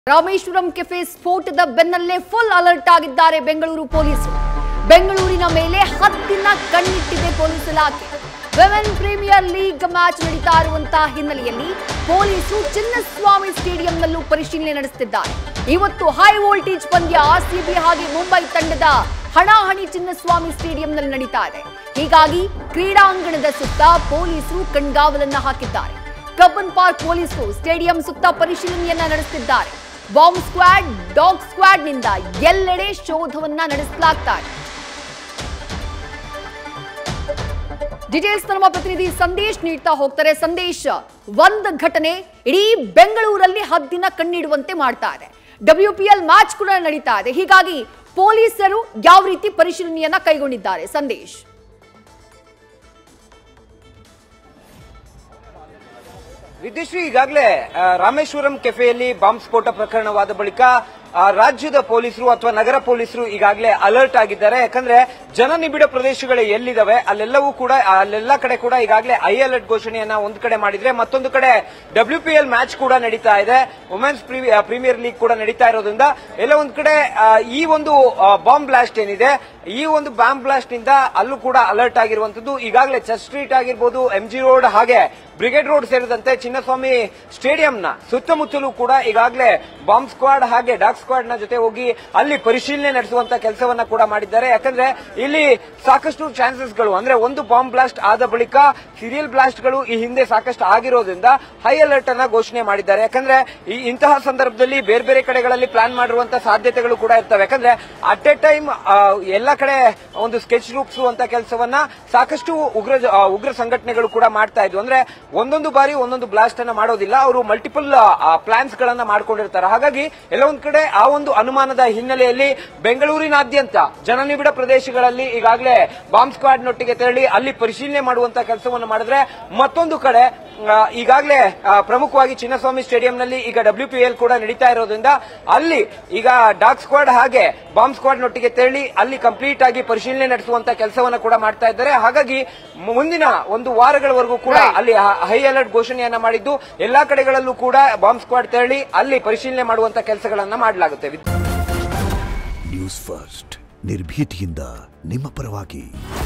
Rameswaram cafe ಸ್ಫೋಟದ ಬೆನ್ನಲ್ಲೇ full alert ಆಗಿದ್ದಾರೆ ಬೆಂಗಳೂರು ಪೊಲೀಸರು ಬೆಂಗಳೂರಿನ ಮೇಲೆ ಹದ್ದಿನ ಕಣ್ಣಿಟ್ಟಿದೆ ಪೊಲೀಸ್ ಇಲಾಖೆ ವೆಮೆನ್ ಪ್ರೀಮಿಯರ್ ಲೀಗ್ ಮ್ಯಾಚ್ ನಡೀತಾ ಇರುವಂತಹ ಹಿನ್ನೆಲೆಯಲ್ಲಿ ಪೊಲೀಸರು ಚಿನ್ನಸ್ವಾಮಿ ಸ್ಟೇಡಿಯಂನಲ್ಲೂ ಪರಿಶೀಲನೆ ನಡೆಸುತ್ತಿದ್ದಾರೆ ಇವತ್ತು ಹೈ ವೋಲ್ಟೇಜ್ ಪಂದ್ಯ ಆರ್ಸಿಬಿ ಹಾಗೆ ಮುಂಬೈ ತಂಡದ ಹಣಾಹಣಿ ಚಿನ್ನಸ್ವಾಮಿ ಸ್ಟೇಡಿಯಂನಲ್ಲಿ ನಡೀತಾ ಇದೆ ಹೀಗಾಗಿ ಕ್ರೀಡಾಂಗಣದ ಸುತ್ತ ಪೊಲೀಸರು ಕಣ್ಗಾವಲನ್ನ ಹಾಕಿದ್ದಾರೆ ಕಬ್ಬನ್ ಪಾರ್ಕ್ ಪೊಲೀಸರು ಸ್ಟೇಡಿಯಂ ಸುತ್ತ ಪರಿಶೀಲನೆಯನ್ನ ನಡೆಸುತ್ತಿದ್ದಾರೆ ಬಾಂಬ್ ಸ್ಕ್ವಾಡ್ ಡಾಗ್ ಸ್ಕ್ವಾಡ್ ನಿಂದ ಎಲ್ಲೆಡೆ ಶೋಧವನ್ನ ನಡೆಸಲಾಗ್ತಾ ಇದೆ ಡೀಟೇಲ್ಸ್ ನಮ್ಮ ಪ್ರತಿನಿಧಿ ಸಂದೇಶ್ ನೀಡ್ತಾ ಹೋಗ್ತಾರೆ ಸಂದೇಶ್ ಒಂದ್ ಘಟನೆ ಇಡೀ ಬೆಂಗಳೂರಲ್ಲಿ ಹದ್ದಿನ ಕಣ್ಣಿಡುವಂತೆ ಮಾಡ್ತಾ ಇದೆ ಡಬ್ಲ್ಯೂ ಪಿ ಎಲ್ ಮ್ಯಾಚ್ ಕೂಡ ನಡೀತಾ ಇದೆ ಹೀಗಾಗಿ ಪೊಲೀಸರು ಯಾವ ರೀತಿ ಪರಿಶೀಲನೆಯನ್ನ ಕೈಗೊಂಡಿದ್ದಾರೆ ಸಂದೇಶ್ ವಿದ್ಯುಶ್ರೀ ಈಗಾಗಲೇ ಆ, ರಾಮೇಶ್ವರಂ ಕೆಫೆಯಲ್ಲಿ ಬಾಂಬ್ ಸ್ಫೋಟ ಪ್ರಕರಣವಾದ ಬಳಿಕ ಆ, ರಾಜ್ಯದ ಪೊಲೀಸರು ಅಥವಾ ನಗರ ಪೊಲೀಸರು ಈಗಾಗಲೇ ಅಲರ್ಟ್ ಆಗಿದ್ದಾರೆ ಯಾಕಂದ್ರೆ ಜನನಿಬಿಡ ಪ್ರದೇಶಗಳು ಎಲ್ಲಿದಾವೆ ಅಲ್ಲೆಲ್ಲವೂ ಕೂಡ ಅಲ್ಲೆಲ್ಲ ಕಡೆ ಕೂಡ ಈಗಾಗಲೇ ಐ ಅಲರ್ಟ್ ಘೋಷಣೆಯನ್ನ ಒಂದ್ ಕಡೆ ಮಾಡಿದ್ರೆ ಮತ್ತೊಂದು ಕಡೆ ಡಬ್ಲ್ಯೂ ಪಿ ಎಲ್ ಮ್ಯಾಚ್ ಕೂಡ ನಡೀತಾ ಇದೆ ವುಮೆನ್ಸ್ ಪ್ರೀಮಿಯರ್ ಲೀಗ್ ಕೂಡ ನಡೀತಾ ಇರೋದ್ರಿಂದ ಎಲ್ಲ ಒಂದ್ ಕಡೆ ಆ, ಈ ಒಂದು ಬಾಂಬ್ ಬ್ಲಾಸ್ಟ್ ಏನಿದೆ ಈ ಒಂದು ಬಾಂಬ್ ಬ್ಲಾಸ್ಟ್ ನಿಂದ ಅಲ್ಲೂ ಕೂಡ ಅಲರ್ಟ್ ಆಗಿರುವಂತದ್ದು ಈಗಾಗಲೇ ಚರ್ಚ್ ಸ್ಟ್ರೀಟ್ ಆಗಿರ್ಬೋದು ಎಂ ಜಿ ರೋಡ್ ಹಾಗೆ ಬ್ರಿಗೇಡ್ ರೋಡ್ ಸೇರಿದಂತೆ ಚಿನ್ನಸ್ವಾಮಿ ಸ್ಟೇಡಿಯಂನ ಸುತ್ತಮುತ್ತಲೂ ಕೂಡ ಈಗಾಗಲೇ ಬಾಂಬ್ ಸ್ಕ್ವಾಡ್ ಹಾಗೆ ಡಾಗ್ ಸ್ಕ್ವಾಡ್ ನ ಜೊತೆ ಹೋಗಿ ಅಲ್ಲಿ ಪರಿಶೀಲನೆ ನಡೆಸುವಂತ ಕೆಲಸವನ್ನ ಕೂಡ ಮಾಡಿದ್ದಾರೆ ಯಾಕಂದ್ರೆ ಇಲ್ಲಿ ಸಾಕಷ್ಟು ಚಾನ್ಸಸ್ ಗಳು ಅಂದ್ರೆ ಒಂದು ಬಾಂಬ್ ಬ್ಲಾಸ್ಟ್ ಆದ ಬಳಿಕ ಸೀರಿಯಲ್ ಬ್ಲಾಸ್ಟ್ ಗಳು ಈ ಹಿಂದೆ ಸಾಕಷ್ಟು ಆಗಿರೋದ್ರಿಂದ ಹೈ ಅಲರ್ಟ್ ಅನ್ನ ಘೋಷಣೆ ಮಾಡಿದ್ದಾರೆ ಯಾಕಂದ್ರೆ ಈ ಇಂತಹ ಸಂದರ್ಭದಲ್ಲಿ ಬೇರೆ ಬೇರೆ ಕಡೆಗಳಲ್ಲಿ ಪ್ಲಾನ್ ಮಾಡಿರುವಂತಹ ಸಾಧ್ಯತೆಗಳು ಕೂಡ ಇರ್ತವೆ ಯಾಕಂದ್ರೆ ಅಟ್ ಎ ಟೈಮ್ ಎಲ್ಲ ಕಡೆ ಒಂದು ಸ್ಕೆಚ್ ರೂಪಿಸುವಂತ ಕೆಲಸವನ್ನ ಸಾಕಷ್ಟು ಉಗ್ರ ಆ, ಉಗ್ರ ಸಂಘಟನೆಗಳು ಕೂಡ ಮಾಡ್ತಾ ಇದ್ವು ಅಂದ್ರೆ ಒಂದೊಂದು ಬಾರಿ ಒಂದೊಂದು ಬ್ಲಾಸ್ಟ್ ಅನ್ನ ಮಾಡೋದಿಲ್ಲ ಅವರು ಮಲ್ಟಿಪಲ್ ಪ್ಲಾನ್ಸ್ ಗಳನ್ನ ಮಾಡ್ಕೊಂಡಿರ್ತಾರೆ ಹಾಗಾಗಿ ಎಲ್ಲ ಒಂದ್ ಕಡೆ ಆ ಒಂದು ಅನುಮಾನದ ಹಿನ್ನೆಲೆಯಲ್ಲಿ ಬೆಂಗಳೂರಿನಾದ್ಯಂತ ಜನನಿಬಿಡ ಪ್ರದೇಶಗಳಲ್ಲಿ ಈಗಾಗಲೇ ಬಾಂಬ್ ಸ್ಕ್ವಾಡ್ ನೊಟ್ಟಿಗೆ ತೆರಳಿ ಅಲ್ಲಿ ಪರಿಶೀಲನೆ ಮಾಡುವಂತ ಕೆಲಸವನ್ನು ಮಾಡಿದ್ರೆ ಮತ್ತೊಂದು ಕಡೆ ಆ, ಈಗಾಗಲೇ ಆ, ಪ್ರಮುಖವಾಗಿ ಚಿನ್ನಸ್ವಾಮಿ ಸ್ಟೇಡಿಯಂನಲ್ಲಿ ಈಗ ಡಬ್ಲ್ಯೂ ಪಿ ಎಲ್ ಕೂಡ ನಡೀತಾ ಇರೋದ್ರಿಂದ ಅಲ್ಲಿ ಈಗ ಡಾಗ್ ಸ್ಕ್ವಾಡ್ ಹಾಗೆ ಬಾಂಬ್ ಸ್ಕ್ವಾಡ್ ನೊಟ್ಟಿಗೆ ತೆರಳಿ ಅಲ್ಲಿ ಕಂಪ್ಲೀಟ್ ಆಗಿ ಪರಿಶೀಲನೆ ನಡೆಸುವಂತ ಕೆಲಸವನ್ನ ಕೂಡ ಮಾಡ್ತಾ ಇದ್ದಾರೆ ಹಾಗಾಗಿ ಮುಂದಿನ ಒಂದು ವಾರಗಳವರೆಗೂ ಕೂಡ Right. ಅಲ್ಲಿ ಹೈ ಅಲರ್ಟ್ ಘೋಷಣೆಯನ್ನ ಮಾಡಿದ್ದು ಎಲ್ಲಾ ಕಡೆಗಳಲ್ಲೂ ಕೂಡ ಬಾಂಬ್ ಸ್ಕ್ವಾಡ್ ತೆರಳಿ ಅಲ್ಲಿ ಪರಿಶೀಲನೆ ಮಾಡುವಂತ ಕೆಲಸಗಳನ್ನ ಮಾಡಲಾಗುತ್ತೆ ನ್ಯೂಸ್ ಫಸ್ಟ್ ನಿರ್ಭೀತಿಯಿಂದ ನಿಮ್ಮ ಪರವಾಗಿ